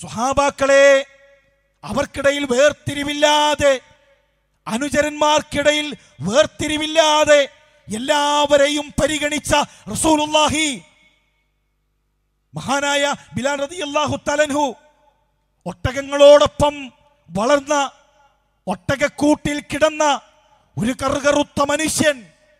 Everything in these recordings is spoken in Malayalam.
സുഹാബാക്കളെ അവർക്കിടയിൽ വേർതിരിവില്ലാതെ അനുചരന്മാർക്കിടയിൽ വേർതിരിവില്ലാതെ എല്ലാവരെയും പരിഗണിച്ച റസൂലുള്ളാഹി മഹാനായ ബിലാൽ റളിയല്ലാഹു തലൻഹു ഒട്ടകങ്ങളോടൊപ്പം വളർന്ന ഒട്ടകക്കൂട്ടിൽ കിടന്ന ഒരു കറുകറുത്ത മനുഷ്യൻ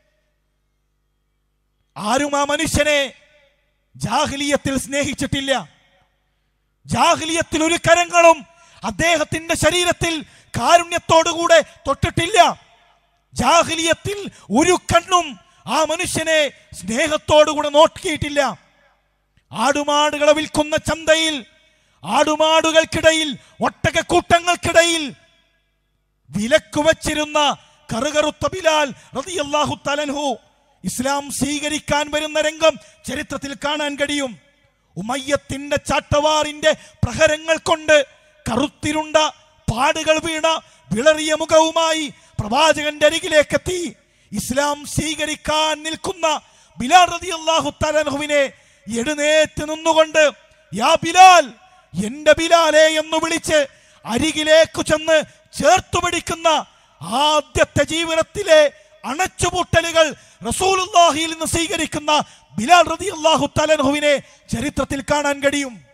ആരും ആ മനുഷ്യനെ ജാഹ്ലിയത്തിൽ സ്നേഹിച്ചിട്ടില്ല ജാഹ്ലിയത്തിൽ ഒരു കരങ്ങളും അദ്ദേഹത്തിന്റെ ശരീരത്തിൽ കാരുണ്യത്തോടുകൂടെ തൊട്ടിട്ടില്ല ജാഹ്ലിയത്തിൽ ഒരു കണ്ണും ആ മനുഷ്യനെ സ്നേഹത്തോടുകൂടെ നോക്കിയിട്ടില്ല ആടുമാടുകളെ വിൽക്കുന്ന ചന്തയിൽ ആടുമാടുകൾക്കിടയിൽ ഒട്ടകക്കൂട്ടങ്ങൾക്കിടയിൽ വിലക്ക് വച്ചിരുന്ന കറുകറുത്ത ബിലാൽ റളിയല്ലാഹു തലൻഹു ഇസ്ലാം സ്വീകരിക്കാൻ വരുന്ന രംഗം ചരിത്രത്തിൽ കാണാൻ കഴിയും ഉമയ്യത്തിന്റെ ചാട്ടവാറിന്റെ പ്രഹരങ്ങൾ കൊണ്ട് കറുത്തിരുണ്ട പാടുകൾ വീണ വിളറിയ മുഖവുമായി പ്രവാചകന്റെ അരികിലേക്കെത്തി ഇസ്ലാം സ്വീകരിക്കാൻ നിൽക്കുന്ന ബിലാൽ റളിയല്ലാഹു തലൻഹുവിനെ എഴുന്നേറ്റ് നിന്നുകൊണ്ട് യാ ബിലാൽ എന്റെ ബിലാലെ എന്ന് വിളിച്ച് അരികിലേക്ക് ചെന്ന് ചേർത്തു പിടിക്കുന്ന ആദ്യത്തെ ജീവിതത്തിലെ അണച്ചുപൂട്ടലുകൾ റസൂലുള്ളാഹിയിൽ നിന്ന് സ്വീകരിക്കുന്ന ബിലാൽ റളിയല്ലാഹു തലൻഹുവിനെ ചരിത്രത്തിൽ കാണാൻ കഴിയും